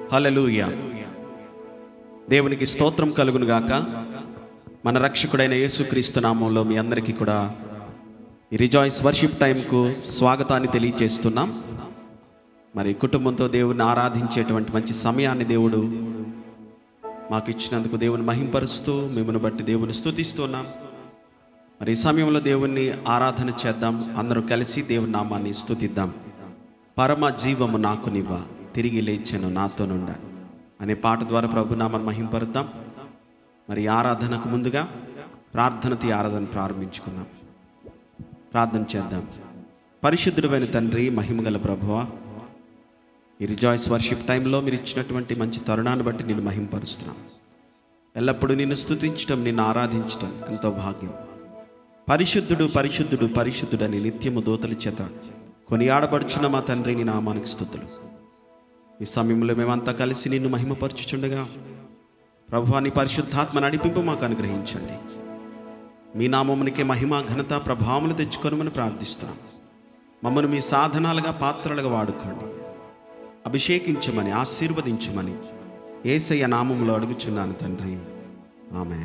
హల్లెలూయా దేవునికి స్తోత్రం కలుగును గాక మన రక్షకుడైన యేసుక్రీస్తు నామంలో మీ అందరికీ కూడా ఈ రిజాయిస్ వర్షిప్ టైంకు స్వాగతాన్ని తెలియజేస్తున్నాం మరి కుటుంబంతో దేవుని ఆరాధించేటువంటి మంచి సమయాన్ని దేవుడు మాకు ఇచ్చినందుకు దేవుని మహింపరుస్తూ మిమ్మల్ని బట్టి దేవుని స్తుతిస్తున్నాం మరి ఈ సమయంలో దేవుణ్ణి ఆరాధన చేద్దాం అందరూ కలిసి దేవుని నామాన్ని స్తుతిద్దాం పరమ జీవము నాకు నివ్వ తిరిగి లేచెను నాతో నుండ అనే పాట ద్వారా ప్రభు నామాన్ని మహింపరుద్దాం మరి ఈ ఆరాధనకు ముందుగా ప్రార్థనతో ఈ ఆరాధన ప్రారంభించుకుందాం ప్రార్థన చేద్దాం పరిశుద్ధుడైన తండ్రి మహిమగల ప్రభువ ఈ రిజాయిస్ వర్షిప్ టైంలో మీరు ఇచ్చినటువంటి మంచి తరుణాన్ని బట్టి నేను మహింపరుస్తున్నాం ఎల్లప్పుడూ నిన్ను స్తుతించటం నిన్ను ఆరాధించటం ఎంతో భాగ్యం పరిశుద్ధుడు పరిశుద్ధుడు పరిశుద్ధుడని నిత్యము దోతల చేత కొనియాడబడుచున్న మా తండ్రి నీ నామానికి స్థుతులు ఈ సమయంలో మేమంతా కలిసి నిన్ను మహిమపరచుచుండగా ప్రభు నీ పరిశుద్ధాత్మ నడిపింపు మాకు అనుగ్రహించండి మీ నామమునికే మహిమ ఘనత ప్రభావములు తెచ్చుకొనమని ప్రార్థిస్తున్నాం మమ్మల్ని మీ సాధనాలుగా పాత్రలుగా వాడుకోండి అభిషేకించమని ఆశీర్వదించమని ఏసయ్య నామంలో అడుగుచున్నాను తండ్రి ఆమె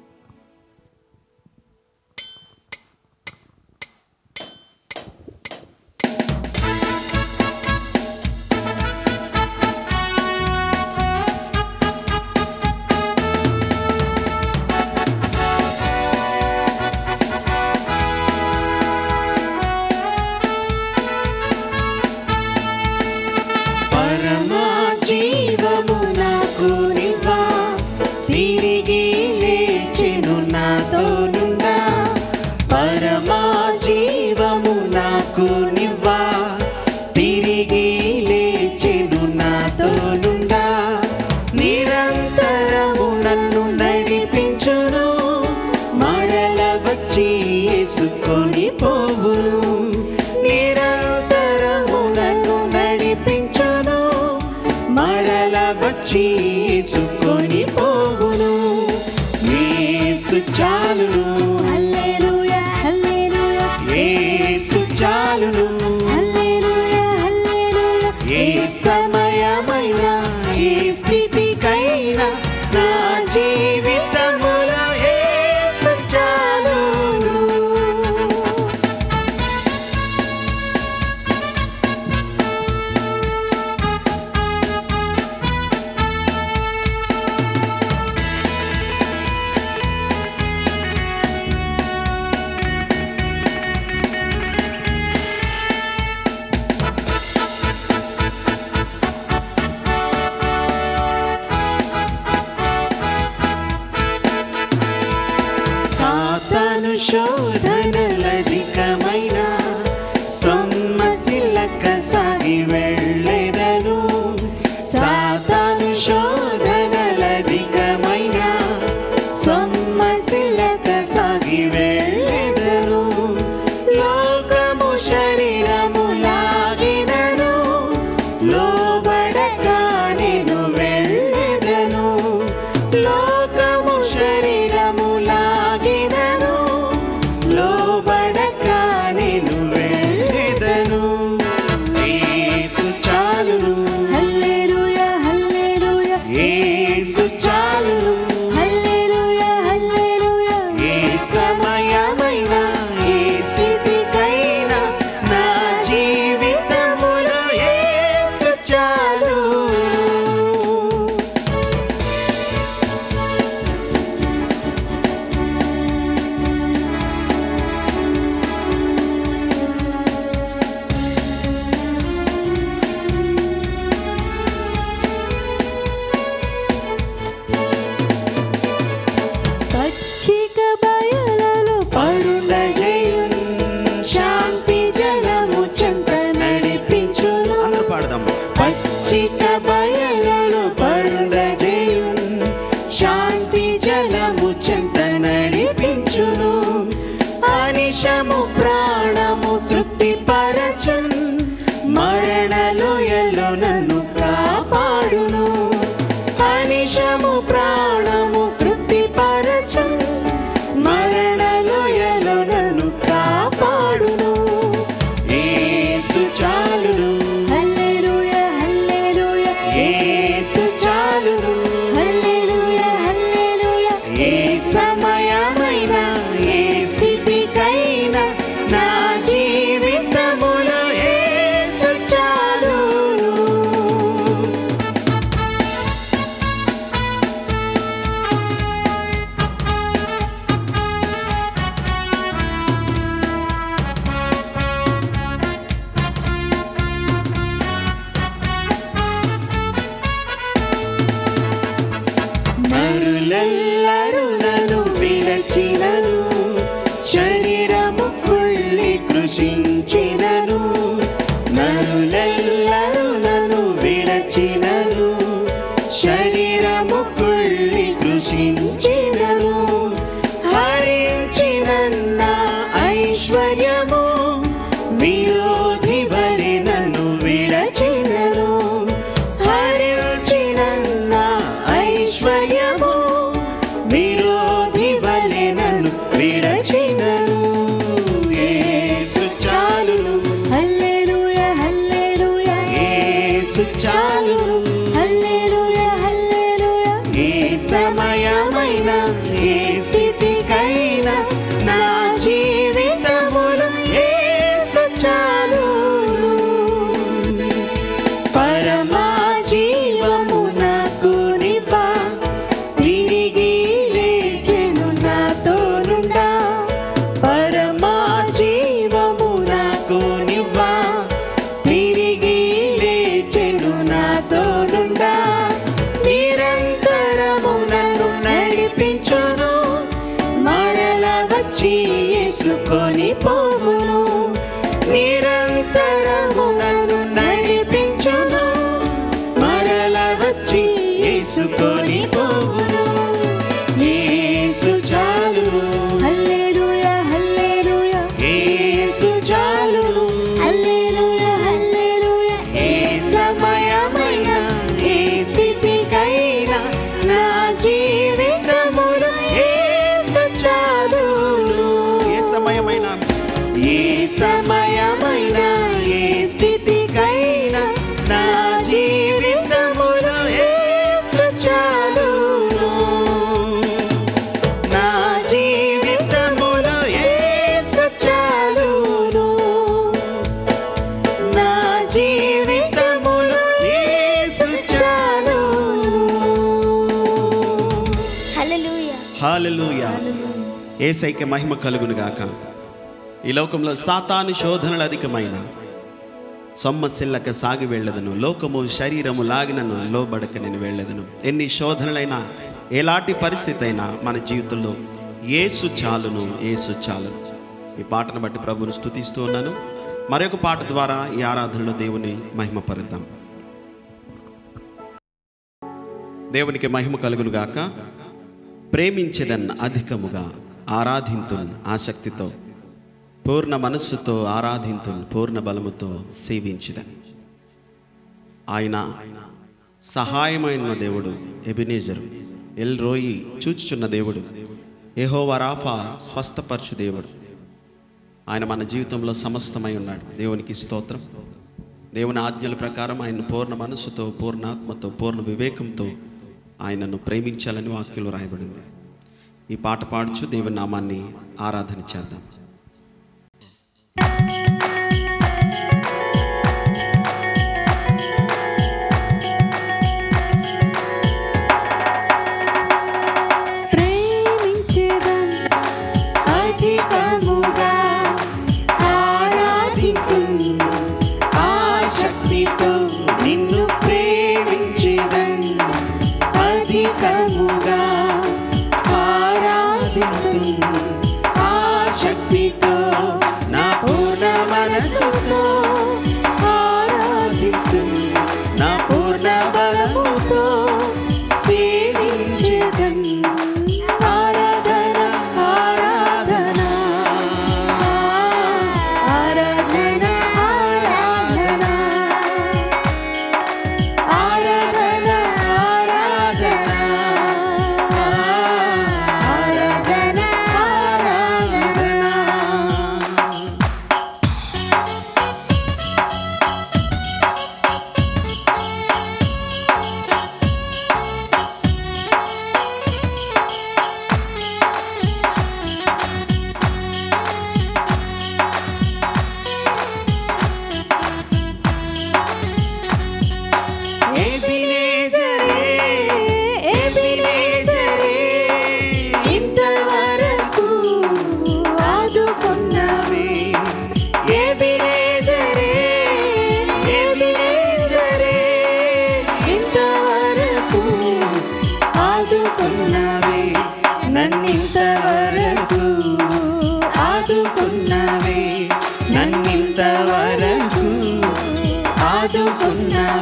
పరమా జీవము నాకు నివ్వా తిరిగి లేచెను నాతో నుండా పరమా జీవము నాకు నివ్వా తిరిగి లేచెను నాతో నుండా నిరంతరము నన్ను నడిపించును మరల వచ్చి యేసుకొని పోవును నిరంతరము నన్ను నడిపించును మరల వచ్చి యేసుకొని పోవును యేసు చాలును హల్లెలూయా హల్లెలూయా యేసు చాలును హల్లెలూయా హల్లెలూయా ఏ సమయమైనా ఏ స్థితికైనా నా జీవితములో యేసు చాలును సాతాను శోధనలధికమైన సొమ్మసిల్లక సాగి వెళ్ళెదను సాతాను శోధనలధికమైన సొమ్మసిల్లక సాగి వెళ్ళెదను లోకము శరీరము లాగినను లోబడక నేను వెళ్ళెదను లోకము శరీరము లాగినను లోబడక నేను వెళ్ళెదను యేసు చాలును హల్లెలూయా హల్లెలూయా యేసు చాలును హల్లెలూయా హల్లెలూయా ఏ సమయమైనా ఏ స్థితికైనా నా జీవితములో యేసు చాలు పచ్చిక బయలలో పరుండజేయున్ శాంతి జలము చెంత నడిపించును అందరూ పాడదాం పచ్చిక బయలలో పరుండజేయున్ శాంతి జలము చెంత నడిపించును అనిశము ప్రాణము తృప్తి పరచున్ మరణలోయలో నన్ను కాపాడును అనిశము ప్రాణము తృప్తి పరచున్ మరణలోయలో నన్ను కాపాడును యేసు చాలును హల్లెలూయా హల్లెలూయా యేసు కృషించినను నరులెల్లరూ నన్ను విడచినను శరీరము కుళ్ళి కృషించినను హరించినన్న ఐశ్వర్యము విరోధి బలి నన్ను విడచినను హరించినన్న ఐశ్వర్యము విరోధి బలి నన్ను విడచినను యేసు చాలును హల్లెలూయా హల్లెలూయా యేసు చాలును హల్లెలూయా హల్లెలూయా ఏ సమయమైన ఏ స్థితికైనా నా జీవితములు యేసు చాలును పరమా జీవము నాకు నివ్వా తిరిగి లేచెను నాతోనుండా పరమా జీవము నాకు నివ్వా తిరిగి లేచెను నాతోనుండా నిరంతరము నన్ను నడిపించును మరల వచ్చి యేసుకొని పోవును నిరంతరము నన్ను నడిపించును మరల వచ్చి యేసుకొని పోవును యేసు చాలును హల్లెలూయా హల్లెలూయా యేసు చాలును హల్లెలూయా హల్లెలూయా ఏ సమయమైన ఏ స్థితికైనా నా జీవితములు యేసు చాలును ఏ సమయమైన ఏ సమయమైన ఏ స్థితికైనా నా జీవితములు యేసు చాలును నా జీవితములో యేసు చాలును నా జీవితములో యేసు చాలును హల్లెలూయా హాలెలూయా ఏసైకి మహిమ కలుగును గాక ఈ లోకంలో సాతాను శోధనలు అధికమైన సొమ్మసిల్లక సాగి వెళ్ళదను లోకము శరీరము లాగినను లోబడక నేను వెళ్ళదను ఎన్ని శోధనలైనా ఎలాంటి పరిస్థితి అయినా మన జీవితంలో ఏసు చాలును ఏసు చాలును ఈ పాటను బట్టి ప్రభువును స్తుతిస్తూ ఉన్నాను మరొక పాట ద్వారా ఈ ఆరాధనలో దేవుని మహిమపరుద్దాం దేవునికి మహిమ కలుగును గాక ప్రేమించేదన్ అధికముగా ఆరాధింతున్ ఆసక్తితో పూర్ణ మనస్సుతో ఆరాధింతున్ పూర్ణ బలముతో సేవించిదన్ ఆయన సహాయమైన దేవుడు ఎబినేజరు ఎల్ రోయి చూచుచున్న దేవుడు యెహోవా రాఫా స్వస్థపరచు దేవుడు ఆయన మన జీవితంలో సమస్తమై ఉన్నాడు దేవునికి స్తోత్రం దేవుని ఆజ్ఞల ప్రకారం ఆయన పూర్ణ మనస్సుతో పూర్ణాత్మతో పూర్ణ వివేకంతో ఆయనను ప్రేమించాలని వాక్యంలో రాయబడింది ఈ పాట పాడుచు దేవుని నామాన్ని ఆరాధన చేద్దాం ప్రేమించేదన్ అధికముగా ఆరాధింతును ఆసక్తితో నిన్ను ప్రేమించేదన్ అధికముగా ఆరాధింతును ఆసక్తి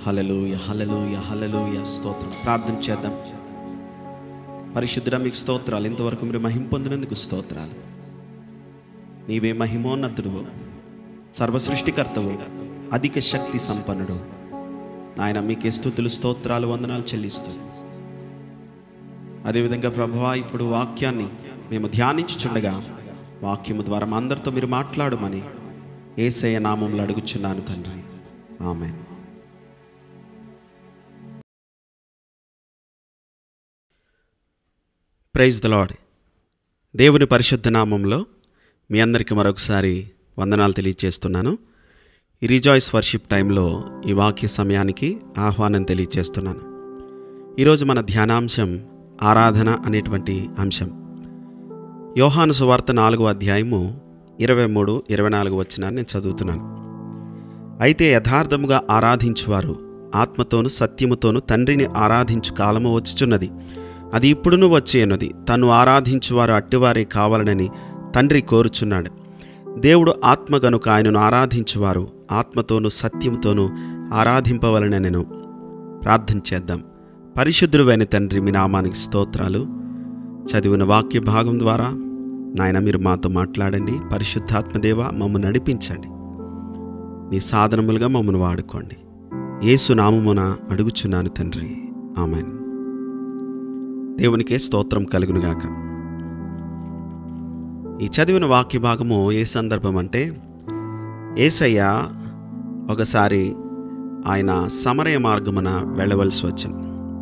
హలలుయ హలలుయ హలలుయ స్తోత్రం ప్రార్థన చేద్దాం పరిశుద్ధుడ మీకు స్తోత్రాలు ఇంతవరకు మీరు మహిం పొందినందుకు స్తోత్రాలు నీవే మహిమోన్నతుడు సర్వ సృష్టికర్తవు అధిక శక్తి సంపన్నుడు నాయన మీకే స్థుతులు స్తోత్రాలు వందనాలు చెల్లిస్తూ అదేవిధంగా ప్రభువా ఇప్పుడు వాక్యాన్ని మేము ధ్యానించుచుండగా వాక్యము ద్వారా మా అందరితో మీరు మాట్లాడమని ఏసయ్య నామంలో అడుగుచున్నాను తండ్రి ఆమెన్ ప్రైజ్ ద లాడ్ దేవుని పరిశుద్ధ నామంలో మీ అందరికీ మరొకసారి వందనాలు తెలియజేస్తున్నాను ఈ రిజాయిస్ వర్షిప్ టైంలో ఈ వాక్య సమయానికి ఆహ్వానం తెలియజేస్తున్నాను ఈరోజు మన ధ్యానాంశం ఆరాధన అనేటువంటి అంశం యోహాను సువార్త నాలుగో అధ్యాయము ఇరవై మూడు ఇరవై నాలుగు వచ్చిన నేను చదువుతున్నాను అయితే యథార్థముగా ఆరాధించువారు ఆత్మతోను సత్యముతోను తండ్రిని ఆరాధించు కాలము వచ్చుచున్నది అది ఇప్పుడును వచ్చేయన్నది తను ఆరాధించువారు అట్టివారే కావాలనని తండ్రి కోరుచున్నాడు దేవుడు ఆత్మ గనుక ఆయనను ఆరాధించువారు ఆత్మతోను సత్యముతోనూ ఆరాధింపవలన నేను ప్రార్థన చేద్దాం పరిశుద్ధుడైన తండ్రి మీ నామానికి స్తోత్రాలు చదివిన వాక్య భాగం ద్వారా నాయన మీరు మాతో మాట్లాడండి పరిశుద్ధాత్మదేవ మమ్మల్ని నడిపించండి నీ సాధనములుగా మమ్మల్ని వాడుకోండి యేసు నామమున అడుగుచున్నాను తండ్రి ఆమెన్ దేవునికే స్తోత్రం కలుగునుగాక ఈ చదివిన వాక్య భాగము ఏ సందర్భం అంటే ఏసయ్య ఒకసారి ఆయన సమరయ మార్గమున వెళ్ళవలసి వచ్చింది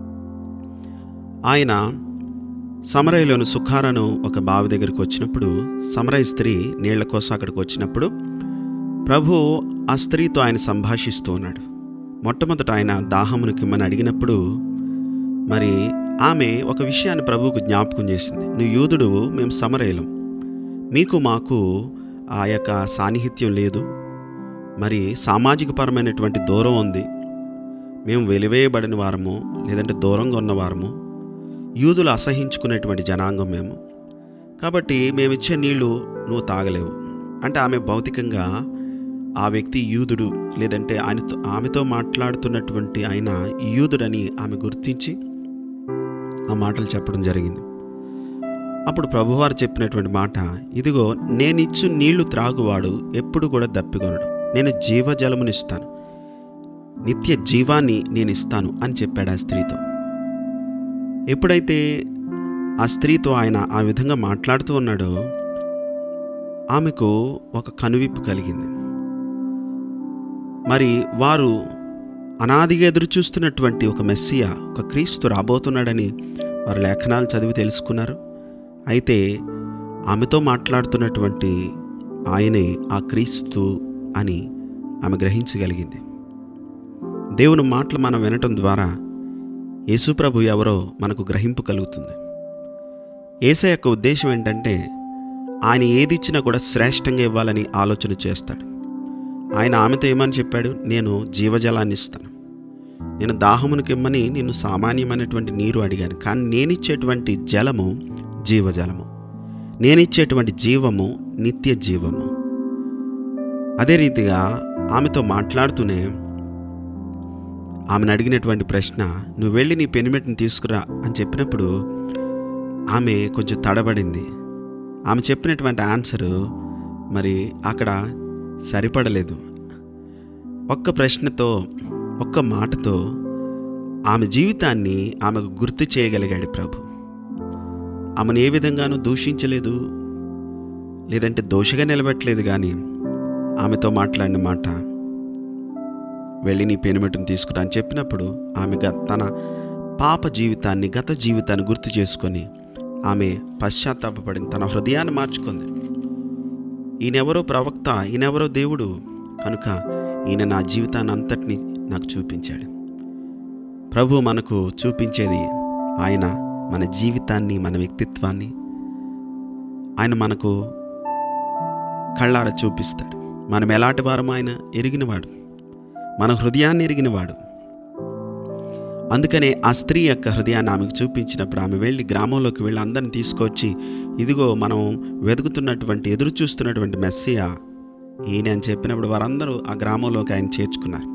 ఆయన సమరయలోని సుఖారను ఒక బావి దగ్గరికి వచ్చినప్పుడు సమరయ స్త్రీ నీళ్ల కోసం అక్కడికి వచ్చినప్పుడు ప్రభు ఆ స్త్రీతో ఆయన సంభాషిస్తూ ఉన్నాడు మొట్టమొదట ఆయన దాహమును కిమ్మని అడిగినప్పుడు మరి ఆమె ఒక విషయాన్ని ప్రభువుకు జ్ఞాపకం చేసింది నువ్వు యూదుడు మేము సమరయలం మీకు మాకు ఆ యొక్క సాన్నిహిత్యం లేదు మరి సామాజిక పరమైనటువంటి దూరం ఉంది మేము వెలివేయబడిన వారము లేదంటే దూరంగా ఉన్నవారము యూదులు అసహించుకునేటువంటి జనాంగం మేము కాబట్టి మేమిచ్చే నీళ్లు నువ్వు తాగలేవు అంటే ఆమె భౌతికంగా ఆ వ్యక్తి యూదుడు లేదంటే ఆయనతో ఆమెతో మాట్లాడుతున్నటువంటి ఆయన యూదుడని ఆమె గుర్తించి ఆ మాటలు చెప్పడం జరిగింది అప్పుడు ప్రభువారు చెప్పినటువంటి మాట ఇదిగో నేనిచ్చు నీళ్లు త్రాగువాడు ఎప్పుడు కూడా దప్పికొనడు నేను జీవజలమునిస్తాను నిత్య జీవాన్ని నేను ఇస్తాను అని చెప్పాడు ఆ స్త్రీతో ఎప్పుడైతే ఆ స్త్రీతో ఆయన ఆ విధంగా మాట్లాడుతూ ఉన్నాడో ఆమెకు ఒక కనువిప్పు కలిగింది మరి వారు అనాదిగా ఎదురు చూస్తున్నటువంటి ఒక మెస్సియా ఒక క్రీస్తు రాబోతున్నాడని వారు లేఖనాలు చదివి తెలుసుకున్నారు అయితే ఆమెతో మాట్లాడుతున్నటువంటి ఆయనే ఆ క్రీస్తు అని ఆమె గ్రహించగలిగింది దేవుని మాటలు మనం వినటం ద్వారా యేసుప్రభు ఎవరో మనకు గ్రహింపు కలుగుతుంది ఏస యొక్క ఉద్దేశం ఏంటంటే ఆయన ఏది ఇచ్చినా కూడా శ్రేష్టంగా ఇవ్వాలని ఆలోచన చేస్తాడు ఆయన ఆమెతో ఏమని చెప్పాడు నేను జీవజలాన్ని ఇస్తాను నేను దాహమునికి ఇమ్మని నేను సామాన్యమైనటువంటి నీరు అడిగాను కానీ నేనిచ్చేటువంటి జలము జీవజలము నేనిచ్చేటువంటి జీవము నిత్య జీవము అదే రీతిగా ఆమెతో మాట్లాడుతూనే ఆమెను అడిగినటువంటి ప్రశ్న నువ్వు వెళ్ళి నీ పెనిమిటిని తీసుకురా అని చెప్పినప్పుడు ఆమె కొంచెం తడబడింది ఆమె చెప్పినటువంటి ఆన్సరు మరి అక్కడ సరిపడలేదు ఒక్క ప్రశ్నతో ఒక్క మాటతో ఆమె జీవితాన్ని ఆమెకు గుర్తు చేయగలిగాడు ప్రభు ఆమెను ఏ విధంగానూ దూషించలేదు లేదంటే దోషగా నిలబెట్టలేదు కానీ ఆమెతో మాట్లాడిన మాట వెళ్ళి నీ పెనుమెట్టును తీసుకురా అని చెప్పినప్పుడు ఆమె గ- తన పాప జీవితాన్ని గత జీవితాన్ని గుర్తు చేసుకొని ఆమె పశ్చాత్తాపడింది తన హృదయాన్ని మార్చుకుంది ఈయనెవరో ప్రవక్త ఈయనెవరో దేవుడు కనుక ఈయన నా జీవితాన్ని అంతటిని నాకు చూపించాడు ప్రభు మనకు చూపించేది ఆయన మన జీవితాన్ని మన వ్యక్తిత్వాన్ని ఆయన మనకు కళ్ళార చూపిస్తాడు మనం ఎలాంటి వారమో ఆయన ఎరిగినవాడు మన హృదయాన్ని ఎరిగినవాడు అందుకనే ఆ స్త్రీ యొక్క హృదయాన్ని ఆమెకు చూపించినప్పుడు ఆమె వెళ్ళి గ్రామంలోకి వెళ్ళి అందరిని తీసుకొచ్చి ఇదిగో మనం వెతుకుతున్నటువంటి ఎదురు చూస్తున్నటువంటి మెస్సియా ఈయన అని చెప్పినప్పుడు వారందరూ ఆ గ్రామంలోకి ఆయన చేర్చుకున్నారు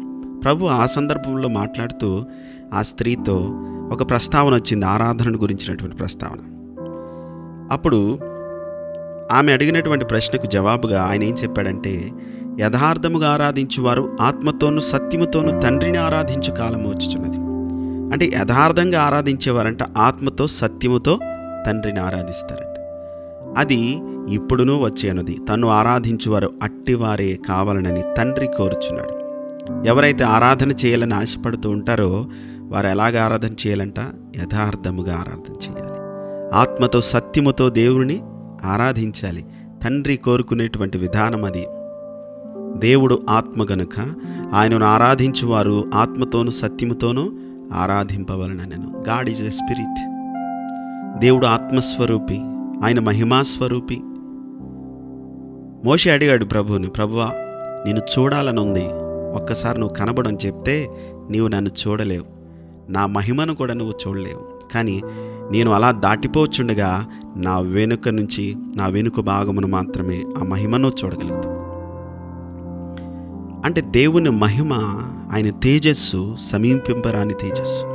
ప్రభు ఆ సందర్భంలో మాట్లాడుతూ ఆ స్త్రీతో ఒక ప్రస్తావన వచ్చింది ఆరాధన గురించినటువంటి ప్రస్తావన అప్పుడు ఆమె అడిగినటువంటి ప్రశ్నకు జవాబుగా ఆయన ఏం చెప్పాడంటే యథార్థముగా ఆరాధించువారు ఆత్మతోనూ సత్యముతోనూ తండ్రిని ఆరాధించు కాలం వచ్చుచున్నది అంటే యథార్థంగా ఆరాధించేవారంట ఆత్మతో సత్యముతో తండ్రిని ఆరాధిస్తారంట అది ఇప్పుడునూ వచ్చేనది తను ఆరాధించువారు అట్టివారే కావాలనని తండ్రి కోరుచున్నాడు ఎవరైతే ఆరాధన చేయాలని ఆశపడుతూ ఉంటారో వారు ఎలాగ ఆరాధన చేయాలంట యథార్థముగా ఆరాధన చేయాలి ఆత్మతో సత్యముతో దేవుని ఆరాధించాలి తండ్రి కోరుకునేటువంటి విధానం అది దేవుడు ఆత్మ గనుక ఆయనను ఆరాధించువారు ఆత్మతోనూ సత్యముతోనూ ఆరాధింపవలనను గాడ్ ఈజ్ ఎ స్పిరిట్ దేవుడు ఆత్మస్వరూపి ఆయన మహిమాస్వరూపి మోషే అడిగాడు ప్రభువుని ప్రభువా నేను చూడాలని ఉంది ఒక్కసారి నువ్వు కనబడని చెప్తే నీవు నన్ను చూడలేవు నా మహిమను కూడా నువ్వు చూడలేవు కానీ నేను అలా దాటిపోవచ్చుండగా నా వెనుక నుంచి నా వెనుక భాగమును మాత్రమే ఆ మహిమను చూడగలుగుతాం అంటే దేవుని మహిమ ఆయన తేజస్సు సమీపింపరాని తేజస్సు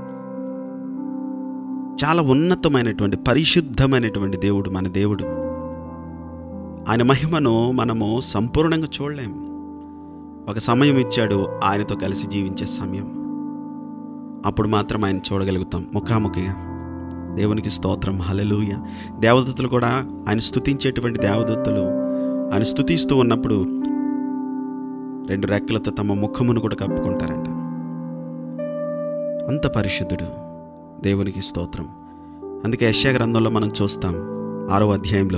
చాలా ఉన్నతమైనటువంటి పరిశుద్ధమైనటువంటి దేవుడు మన దేవుడు ఆయన మహిమను మనము సంపూర్ణంగా చూడలేం ఒక సమయం ఇచ్చాడు ఆయనతో కలిసి జీవించే సమయం అప్పుడు మాత్రం ఆయన చూడగలుగుతాం ముఖాముఖిగా దేవునికి స్తోత్రం హలలుయ దేవదత్తులు కూడా ఆయన స్తుతించేటువంటి దేవదత్తులు ఆయన స్తుతిస్తూ ఉన్నప్పుడు రెండు రెక్కలతో తమ ముఖమును కూడా కప్పుకుంటారంట అంత పరిశుద్ధుడు దేవునికి స్తోత్రం అందుకే యశ్యా గ్రంథంలో మనం చూస్తాం ఆరో అధ్యాయంలో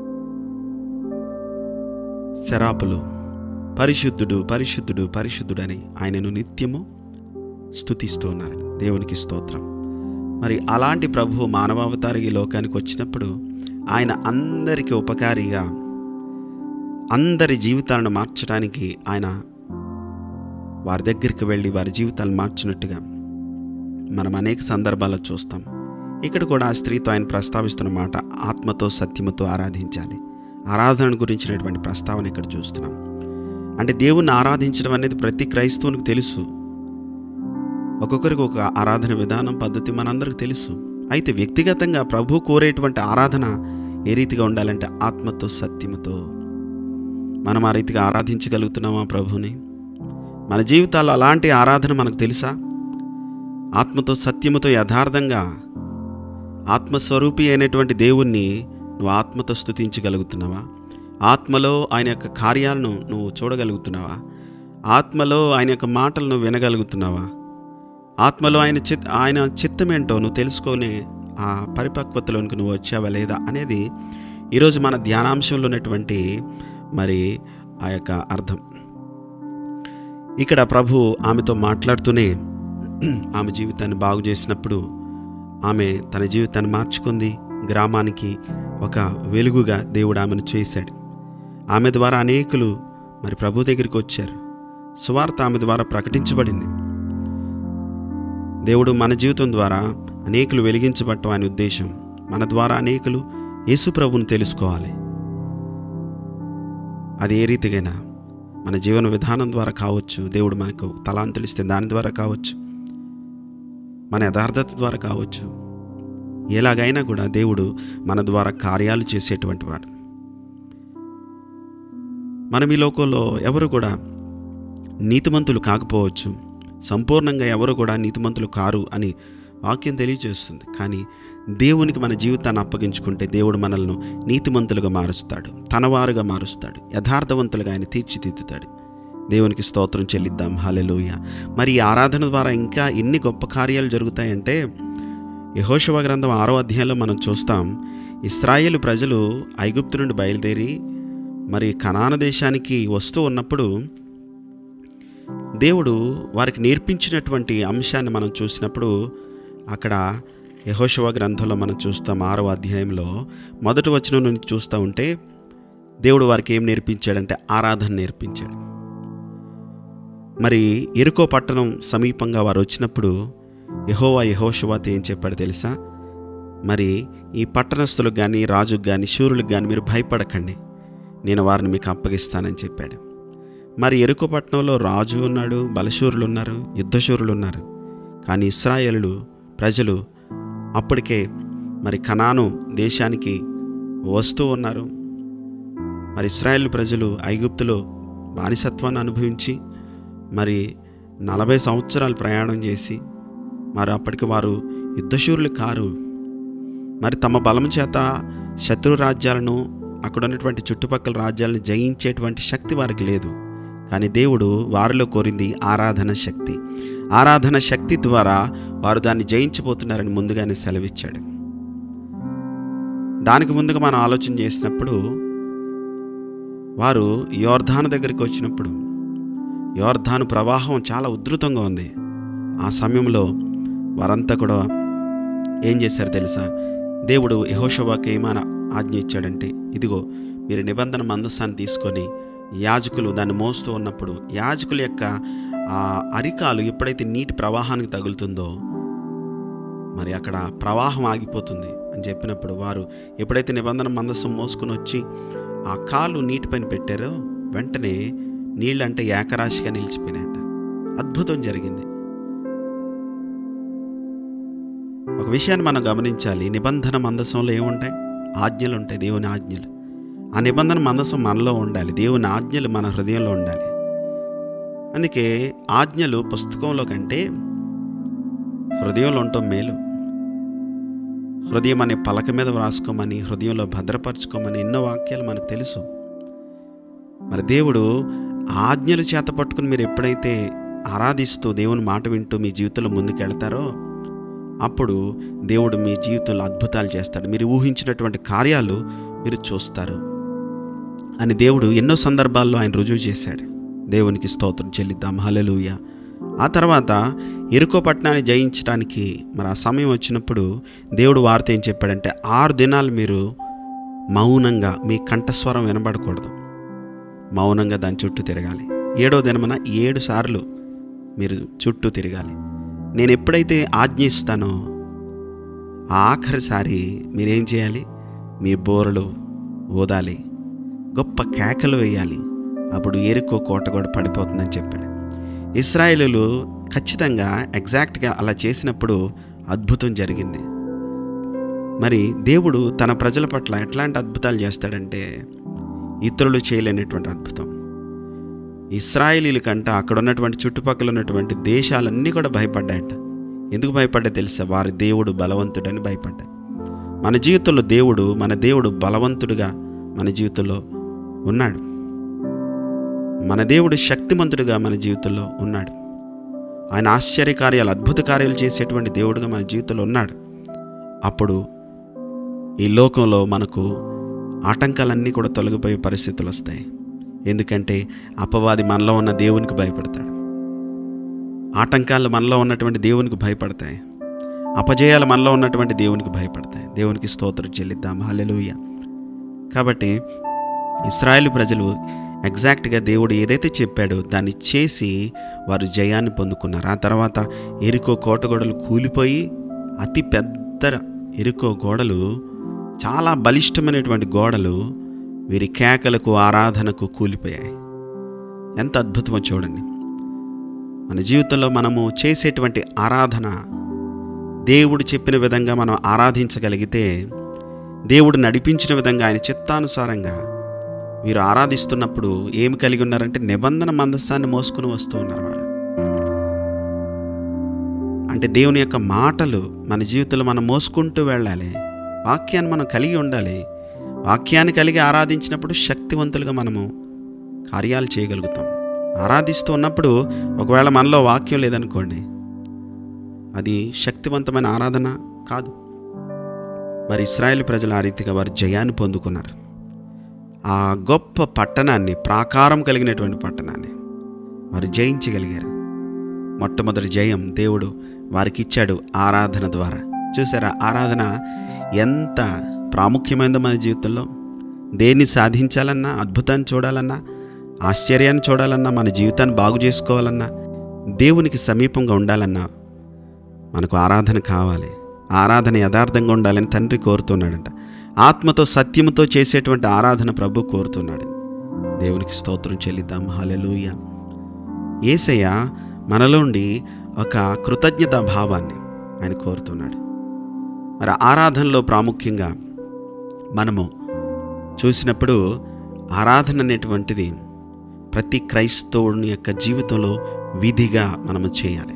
శరాపులు పరిశుద్ధుడు పరిశుద్ధుడు పరిశుద్ధుడని ఆయనను నిత్యము స్తుతిస్తూ ఉన్నారు దేవునికి స్తోత్రం మరి అలాంటి ప్రభు మానవావతారి ఈ లోకానికి వచ్చినప్పుడు ఆయన అందరికీ ఉపకారిగా అందరి జీవితాలను మార్చడానికి ఆయన వారి దగ్గరికి వెళ్ళి వారి జీవితాలు మార్చినట్టుగా మనం అనేక సందర్భాల్లో చూస్తాం ఇక్కడ కూడా ఆ స్త్రీతో ఆయన ప్రస్తావిస్తున్న మాట ఆత్మతో సత్యముతో ఆరాధించాలి ఆరాధన గురించినటువంటి ప్రస్తావన ఇక్కడ చూస్తున్నాం అంటే దేవుణ్ణి ఆరాధించడం అనేది ప్రతి క్రైస్తవునికి తెలుసు ఒక్కొక్కరికి ఒక ఆరాధన విధానం పద్ధతి మనందరికి తెలుసు అయితే వ్యక్తిగతంగా ప్రభు కోరేటువంటి ఆరాధన ఏ రీతిగా ఉండాలంటే ఆత్మతో సత్యముతో మనం ఆ రీతిగా ఆరాధించగలుగుతున్నామా ప్రభుని మన జీవితాల్లో అలాంటి ఆరాధన మనకు తెలుసా ఆత్మతో సత్యముతో యథార్థంగా ఆత్మస్వరూపి అయినటువంటి దేవుణ్ణి నువ్వు ఆత్మతో స్తుతించగలుగుతున్నావా ఆత్మలో ఆయన యొక్క కార్యాలను నువ్వు చూడగలుగుతున్నావా ఆత్మలో ఆయన యొక్క మాటలు నువ్వు వినగలుగుతున్నావా ఆత్మలో ఆయన చిత్ ఆయన చిత్తమేంటో నువ్వు తెలుసుకొని ఆ పరిపక్వతలోనికి నువ్వు వచ్చావా లేదా అనేది ఈరోజు మన ధ్యానాంశంలో ఉన్నటువంటి మరి ఆ యొక్క అర్థం ఇక్కడ ప్రభు ఆమెతో మాట్లాడుతూనే ఆమె జీవితాన్ని బాగు చేసినప్పుడు ఆమె తన జీవితాన్ని మార్చుకుంది గ్రామానికి ఒక వెలుగుగా దేవుడు ఆమెను చేశాడు ఆమె ద్వారా అనేకులు మరి ప్రభు దగ్గరికి వచ్చారు సువార్త ఆమె ద్వారా ప్రకటించబడింది దేవుడు మన జీవితం ద్వారా అనేకులు వెలిగించబట్టం ఆయన ఉద్దేశం మన ద్వారా అనేకులు యేసు ప్రభుని తెలుసుకోవాలి అది ఏ రీతిగైనా మన జీవన విధానం ద్వారా కావచ్చు దేవుడు మనకు తలాంతులు ఇస్తే దాని ద్వారా కావచ్చు మన యథార్థత ద్వారా కావచ్చు ఎలాగైనా కూడా దేవుడు మన ద్వారా కార్యాలు చేసేటువంటి వాడు మనం ఈ లోకంలో ఎవరు కూడా నీతిమంతులు కాకపోవచ్చు సంపూర్ణంగా ఎవరు కూడా నీతిమంతులు కారు అని వాక్యం తెలియజేస్తుంది కానీ దేవునికి మన జీవితాన్ని అప్పగించుకుంటే దేవుడు మనల్ని నీతిమంతులుగా మారుస్తాడు తనవారుగా మారుస్తాడు యథార్థవంతులుగా ఆయన తీర్చిదిద్దుతాడు దేవునికి స్తోత్రం చెల్లిద్దాం హాలెలూయ మరి ఈ ఆరాధన ద్వారా ఇంకా ఎన్ని గొప్ప కార్యాలు జరుగుతాయంటే యహోశవ గ్రంథం ఆరో అధ్యాయంలో మనం చూస్తాం ఇస్రాయేలు ప్రజలు ఐగుప్తు నుండి బయలుదేరి మరి కనాన దేశానికి వస్తూ ఉన్నప్పుడు దేవుడు వారికి నేర్పించినటువంటి అంశాన్ని మనం చూసినప్పుడు అక్కడ యహోశవ గ్రంథంలో మనం చూస్తాం ఆరో అధ్యాయంలో మొదటి వచనం నుంచి చూస్తూ ఉంటే దేవుడు వారికి ఏం నేర్పించాడంటే ఆరాధన నేర్పించాడు మరి ఎరుకో పట్టణం సమీపంగా వారు వచ్చినప్పుడు యహోవా యహోషవాత ఏం చెప్పాడు తెలుసా మరి ఈ పట్టణస్థులకు కానీ రాజుకు కానీ శూరులకు కానీ మీరు భయపడకండి నేను వారిని మీకు అప్పగిస్తానని చెప్పాడు మరి ఎరుకు పట్టణంలో రాజు ఉన్నాడు బలశూరులు ఉన్నారు యుద్ధశూరులు ఉన్నారు కానీ ఇస్రాయేలులు ప్రజలు అప్పటికే మరి కనాను దేశానికి వస్తూ ఉన్నారు మరి ఇస్రాయేల్ ప్రజలు ఐగుప్తులో బానిసత్వాన్ని అనుభవించి మరి నలభై సంవత్సరాలు ప్రయాణం చేసి మరి అప్పటికి వారు యుద్ధశూరులు కారు మరి తమ బలం చేత శత్రు రాజ్యాలను అక్కడ ఉన్నటువంటి చుట్టుపక్కల రాజ్యాలను జయించేటువంటి శక్తి వారికి లేదు కానీ దేవుడు వారిలో కోరింది ఆరాధన శక్తి ఆరాధన శక్తి ద్వారా వారు దాన్ని జయించబోతున్నారని ముందుగానే సెలవిచ్చాడు దానికి ముందుగా మనం ఆలోచన చేసినప్పుడు వారు యోర్ధాను దగ్గరికి వచ్చినప్పుడు యోర్ధాను ప్రవాహం చాలా ఉధృతంగా ఉంది ఆ సమయంలో వారంతా కూడా ఏం చేశారు తెలుసా దేవుడు యహోషవాకి ఏమైనా ఆజ్ఞ ఇచ్చాడంటే ఇదిగో మీరు నిబంధన మందస్సాన్ని తీసుకొని యాజకులు దాన్ని మోస్తూ ఉన్నప్పుడు యాజకుల యొక్క ఆ అరికాలు ఎప్పుడైతే నీటి ప్రవాహానికి తగులుతుందో మరి అక్కడ ప్రవాహం ఆగిపోతుంది అని చెప్పినప్పుడు వారు ఎప్పుడైతే నిబంధన మందస్సం మోసుకుని వచ్చి ఆ కాలు నీటిపైన పెట్టారో వెంటనే నీళ్ళంటే ఏకరాశిగా నిలిచిపోయినాయట అద్భుతం జరిగింది ఒక విషయాన్ని మనం గమనించాలి నిబంధన మందసంలో ఏముంటాయి ఆజ్ఞలు ఉంటాయి దేవుని ఆజ్ఞలు ఆ నిబంధన మందసం మనలో ఉండాలి దేవుని ఆజ్ఞలు మన హృదయంలో ఉండాలి అందుకే ఆజ్ఞలు పుస్తకంలో కంటే హృదయంలో ఉండటం మేలు హృదయం అనే పలక మీద వ్రాసుకోమని హృదయంలో భద్రపరచుకోమని ఎన్నో వాక్యాలు మనకు తెలుసు మరి దేవుడు ఆజ్ఞలు చేత పట్టుకుని మీరు ఎప్పుడైతే ఆరాధిస్తూ దేవుని మాట వింటూ మీ జీవితంలో ముందుకెళ్తారో అప్పుడు దేవుడు మీ జీవితంలో అద్భుతాలు చేస్తాడు మీరు ఊహించినటువంటి కార్యాలు మీరు చూస్తారు అని దేవుడు ఎన్నో సందర్భాల్లో ఆయన రుజువు చేశాడు దేవునికి స్తోత్రం చెల్లిద్దాం హల్లెలూయా ఆ తర్వాత ఎరుకో పట్టణాన్ని జయించడానికి మరి ఆ సమయం వచ్చినప్పుడు దేవుడు వారితో ఏం చెప్పాడంటే ఆరు దినాలు మీరు మౌనంగా మీ కంఠస్వరం వినబడకూడదు మౌనంగా దాని చుట్టూ తిరగాలి ఏడో దినమున ఏడు సార్లు మీరు చుట్టూ తిరగాలి నేను ఎప్పుడైతే ఆజ్ఞ ఇస్తానో ఆ ఆఖరిసారి మీరేం చేయాలి మీ బోరలు ఊదాలి గొప్ప కేకలు వేయాలి అప్పుడు ఎరుకో కోట కూడా పడిపోతుందని చెప్పాడు ఇస్రాయేలులు ఖచ్చితంగా ఎగ్జాక్ట్గా అలా చేసినప్పుడు అద్భుతం జరిగింది మరి దేవుడు తన ప్రజల పట్ల ఎట్లాంటి అద్భుతాలు చేస్తాడంటే ఇతరులు చేయలేనటువంటి అద్భుతం ఇస్రాయేలీల కంట అక్కడ ఉన్నటువంటి చుట్టుపక్కల ఉన్నటువంటి దేశాలన్నీ కూడా భయపడ్డాయట ఎందుకు భయపడ్డా తెలుసా వారి దేవుడు బలవంతుడని భయపడ్డాయి మన జీవితంలో దేవుడు మన దేవుడు బలవంతుడుగా మన జీవితంలో ఉన్నాడు మన దేవుడు శక్తిమంతుడుగా మన జీవితంలో ఉన్నాడు ఆయన ఆశ్చర్య కార్యాలు అద్భుత కార్యాలు చేసేటువంటి దేవుడుగా మన జీవితంలో ఉన్నాడు అప్పుడు ఈ లోకంలో మనకు ఆటంకాలన్నీ కూడా తొలగిపోయే పరిస్థితులు వస్తాయి ఎందుకంటే అపవాది మనలో ఉన్న దేవునికి భయపడతాడు ఆటంకాలు మనలో ఉన్నటువంటి దేవునికి భయపడతాయి అపజయాలు మనలో ఉన్నటువంటి దేవునికి భయపడతాయి దేవునికి స్తోత్రం చెల్లిద్దాం హల్లెలూయ కాబట్టి ఇస్రాయేల్ ప్రజలు ఎగ్జాక్ట్గా దేవుడు ఏదైతే చెప్పాడో దాన్ని చేసి వారు జయాన్ని పొందుకున్నారు ఆ తర్వాత ఎరుకో కోటగోడలు కూలిపోయి అతి పెద్ద ఎరుకో గోడలు చాలా బలిష్టమైనటువంటి గోడలు వీరి కేకలకు ఆరాధనకు కూలిపోయాయి ఎంత అద్భుతమో చూడండి మన జీవితంలో మనము చేసేటువంటి ఆరాధన దేవుడు చెప్పిన విధంగా మనం ఆరాధించగలిగితే దేవుడు నడిపించిన విధంగా ఆయన చిత్తానుసారంగా వీరు ఆరాధిస్తున్నప్పుడు ఏమి కలిగి ఉన్నారంటే నిబంధన మందస్సాన్ని మోసుకుని వస్తూ ఉన్నారు వాళ్ళు అంటే దేవుని యొక్క మాటలు మన జీవితంలో మనం మోసుకుంటూ వెళ్ళాలి వాక్యాన్ని మనం కలిగి ఉండాలి వాక్యాన్ని కలిగి ఆరాధించినప్పుడు శక్తివంతులుగా మనము కార్యాలు చేయగలుగుతాం ఆరాధిస్తూ ఉన్నప్పుడు ఒకవేళ మనలో వాక్యం లేదనుకోండి అది శక్తివంతమైన ఆరాధన కాదు మరి ఇస్రాయేల్ ప్రజలు ఆ రీతిగా వారు జయాన్ని పొందుకున్నారు ఆ గొప్ప పట్టణాన్ని ప్రాకారం కలిగినటువంటి పట్టణాన్ని వారు జయించగలిగారు మొట్టమొదటి జయం దేవుడు వారికి ఇచ్చాడు ఆరాధన ద్వారా చూసారా ఆరాధన ఎంత ప్రాముఖ్యమైనదో మన జీవితంలో దేన్ని సాధించాలన్నా అద్భుతాన్ని చూడాలన్నా ఆశ్చర్యాన్ని చూడాలన్నా మన జీవితాన్ని బాగు చేసుకోవాలన్నా దేవునికి సమీపంగా ఉండాలన్నా మనకు ఆరాధన కావాలి ఆరాధన యథార్థంగా ఉండాలని తండ్రి కోరుతున్నాడంట ఆత్మతో సత్యముతో చేసేటువంటి ఆరాధన ప్రభు కోరుతున్నాడు దేవునికి స్తోత్రం చెల్లిద్దాం హలెలూయ ఏసయ్య మనలోండి ఒక కృతజ్ఞత భావాన్ని ఆయన కోరుతున్నాడు మరి ఆరాధనలో ప్రాముఖ్యంగా మనము చూసినప్పుడు ఆరాధన అనేటువంటిది ప్రతి క్రైస్తవుని యొక్క జీవితంలో విధిగా మనము చేయాలి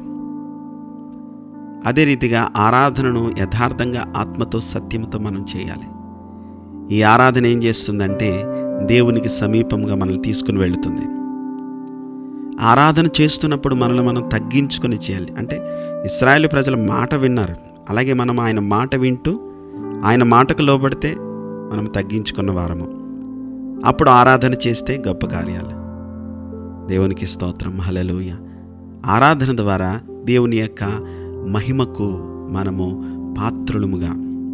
అదే రీతిగా ఆరాధనను యథార్థంగా ఆత్మతో సత్యముతో మనం చేయాలి ఈ ఆరాధన ఏం చేస్తుందంటే దేవునికి సమీపంగా మనల్ని తీసుకుని వెళుతుంది ఆరాధన చేస్తున్నప్పుడు మనల్ని మనం తగ్గించుకొని చేయాలి అంటే ఇస్రాయేల్ ప్రజల మాట విన్నారు అలాగే మనం ఆయన మాట వింటూ ఆయన మాటకు లోబడితే మనం తగ్గించుకున్న వారము అప్పుడు ఆరాధన చేస్తే గొప్ప కార్యాలు దేవునికి స్తోత్రం హలలోయ ఆరాధన ద్వారా దేవుని యొక్క మహిమకు మనము పాత్రులముగా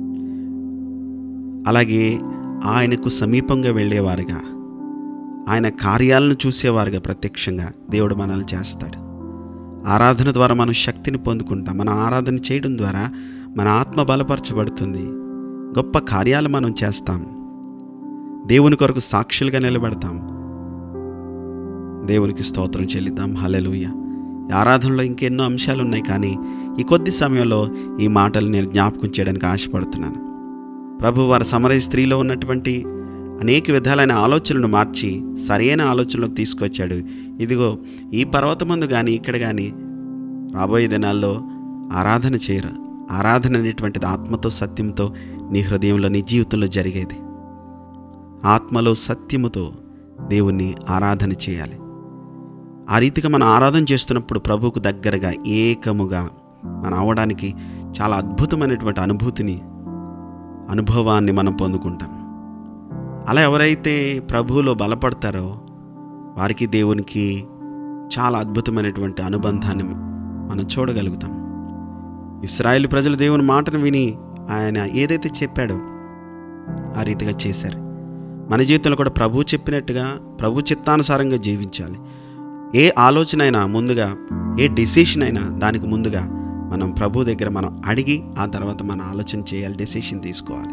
అలాగే ఆయనకు సమీపంగా వెళ్ళేవారుగా ఆయన కార్యాలను చూసేవారుగా ప్రత్యక్షంగా దేవుడు మనల్ని చేస్తాడు ఆరాధన ద్వారా మనం శక్తిని పొందుకుంటాం మన ఆరాధన చేయడం ద్వారా మన ఆత్మ బలపరచబడుతుంది గొప్ప కార్యాలు మనం చేస్తాం దేవుని కొరకు సాక్షులుగా నిలబడతాం దేవునికి స్తోత్రం చెల్లిద్దాం హలెలుయ ఈ ఆరాధనలో ఇంకెన్నో అంశాలు ఉన్నాయి కానీ ఈ కొద్ది సమయంలో ఈ మాటలు నేను జ్ఞాపకం చేయడానికి ఆశపడుతున్నాను ప్రభు వారి సమరయ స్త్రీలో ఉన్నటువంటి అనేక విధాలైన ఆలోచనలను మార్చి సరైన ఆలోచనలోకి తీసుకొచ్చాడు ఇదిగో ఈ పర్వతమందు కానీ ఇక్కడ కానీ రాబోయే దినాల్లో ఆరాధన చేయరు ఆరాధన అనేటువంటిది ఆత్మతో సత్యంతో నీ హృదయంలో నీ జీవితంలో జరిగేది ఆత్మలో సత్యముతో దేవుణ్ణి ఆరాధన చేయాలి ఆ రీతిగా మనం ఆరాధన చేస్తున్నప్పుడు ప్రభువుకు దగ్గరగా ఏకముగా మనం అవడానికి చాలా అద్భుతమైనటువంటి అనుభూతిని అనుభవాన్ని మనం పొందుకుంటాం అలా ఎవరైతే ప్రభువులో బలపడతారో వారికి దేవునికి చాలా అద్భుతమైనటువంటి అనుబంధాన్ని మనం చూడగలుగుతాం ఇస్రాయేల్ ప్రజలు దేవుని మాటను విని ఆయన ఏదైతే చెప్పాడో ఆ రీతిగా చేశారు మన జీవితంలో కూడా ప్రభు చెప్పినట్టుగా ప్రభు చిత్తానుసారంగా జీవించాలి ఏ ఆలోచన అయినా ముందుగా ఏ డెసిషన్ అయినా దానికి ముందుగా మనం ప్రభు దగ్గర మనం అడిగి ఆ తర్వాత మన ఆలోచన చేయాలి డెసిషన్ తీసుకోవాలి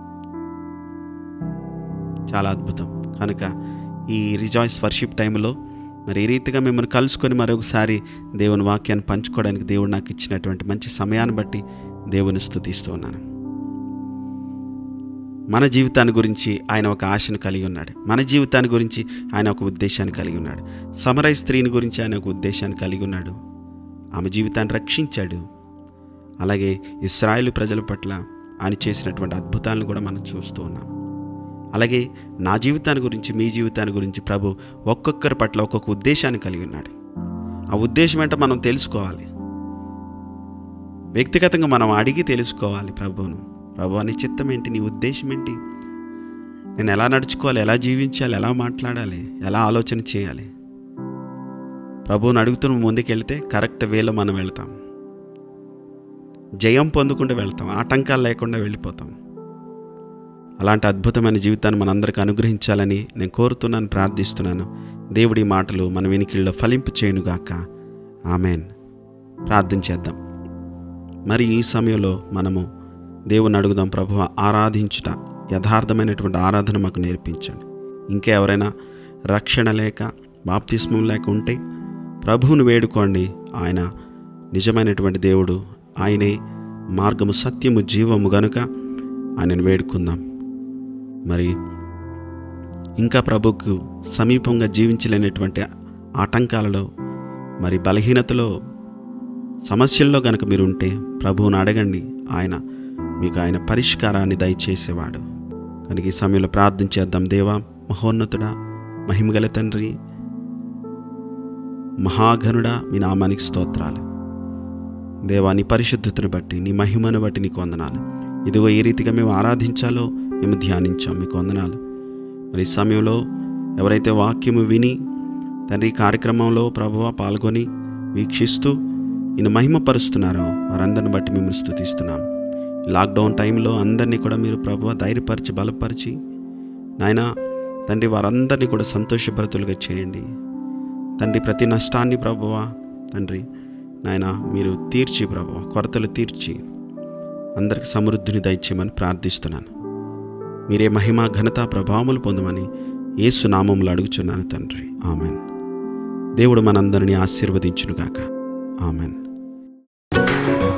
చాలా అద్భుతం కనుక ఈ రిజాయిస్ వర్షిప్ టైంలో మరి ఈ రీతిగా మిమ్మల్ని కలుసుకొని మరొకసారి దేవుని వాక్యాన్ని పంచుకోవడానికి దేవుడు నాకు ఇచ్చినటువంటి మంచి సమయాన్ని బట్టి దేవుని స్థుతిస్తూ ఉన్నాను మన జీవితాన్ని గురించి ఆయన ఒక ఆశను కలిగి ఉన్నాడు మన జీవితాన్ని గురించి ఆయన ఒక ఉద్దేశాన్ని కలిగి ఉన్నాడు సమరయ స్త్రీని గురించి ఆయన ఒక ఉద్దేశాన్ని కలిగి ఉన్నాడు ఆమె జీవితాన్ని రక్షించాడు అలాగే ఇస్రాయేల్ ప్రజల పట్ల ఆయన చేసినటువంటి అద్భుతాలను కూడా మనం చూస్తూ ఉన్నాం అలాగే నా జీవితాన్ని గురించి మీ జీవితాన్ని గురించి ప్రభు ఒక్కొక్కరి పట్ల ఒక్కొక్క ఉద్దేశాన్ని కలిగి ఉన్నాడు ఆ ఉద్దేశం ఏంటో మనం తెలుసుకోవాలి వ్యక్తిగతంగా మనం అడిగి తెలుసుకోవాలి ప్రభువును ప్రభు నీ చిత్తం ఏంటి నీ ఉద్దేశం ఏంటి నేను ఎలా నడుచుకోవాలి ఎలా జీవించాలి ఎలా మాట్లాడాలి ఎలా ఆలోచన చేయాలి ప్రభువుని అడుగుతూ ముందుకెళ్తే కరెక్ట్ వేలో మనం వెళ్తాం జయం పొందుకుంటూ వెళ్తాం ఆటంకాలు లేకుండా వెళ్ళిపోతాం అలాంటి అద్భుతమైన జీవితాన్ని మనందరికీ అనుగ్రహించాలని నేను కోరుతున్నాను ప్రార్థిస్తున్నాను దేవుడి మాటలు మన వెనికిల్లో ఫలింపు చేయనుగాక ఆమెన్ ప్రార్థన చేద్దాం మరి ఈ సమయంలో మనము దేవుని అడుగుదాం ప్రభు ఆరాధించుట యథార్థమైనటువంటి ఆరాధన మాకు నేర్పించండి ఇంకా ఎవరైనా రక్షణ లేక బాప్తిస్మం లేక ఉంటే ప్రభువును వేడుకోండి ఆయన నిజమైనటువంటి దేవుడు ఆయనే మార్గము సత్యము జీవము గనుక ఆయనను వేడుకుందాం మరి ఇంకా ప్రభుకు సమీపంగా జీవించలేనటువంటి ఆటంకాలలో మరి బలహీనతలో సమస్యల్లో గనక మీరు ఉంటే ప్రభువుని అడగండి ఆయన మీకు ఆయన పరిష్కారాన్ని దయచేసేవాడు కనుక ఈ సమయంలో ప్రార్థన చేద్దాం దేవా మహోన్నతుడా మహిమగల తండ్రి మహాఘనుడా మీ నామానికి స్తోత్రాలు దేవా నీ పరిశుద్ధతను బట్టి నీ మహిమను బట్టి నీకు వందనాలు ఇదిగో ఏ రీతిగా మేము ఆరాధించాలో మేము ధ్యానించాం మీకు వందనాలు మరి ఈ సమయంలో ఎవరైతే వాక్యము విని తండ్రి ఈ కార్యక్రమంలో ప్రభువ పాల్గొని వీక్షిస్తూ నేను మహిమపరుస్తున్నారో వారందరిని బట్టి మిమ్మల్ని స్థుతిస్తున్నాం లాక్డౌన్ టైంలో అందరినీ కూడా మీరు ప్రభువ ధైర్యపరిచి బలపరిచి నాయన తండ్రి వారందరినీ కూడా సంతోషభరితులుగా చేయండి తండ్రి ప్రతి నష్టాన్ని ప్రభువ తండ్రి నాయన మీరు తీర్చి ప్రభువ కొరతలు తీర్చి అందరికి సమృద్ధిని దయచేయమని ప్రార్థిస్తున్నాను మీరే మహిమ ఘనత ప్రభావములు పొందమని యేసు నామంలో అడుగుచున్నాను తండ్రి ఆమెన్ దేవుడు మనందరినీ ఆశీర్వదించునుగాక ఆమెన్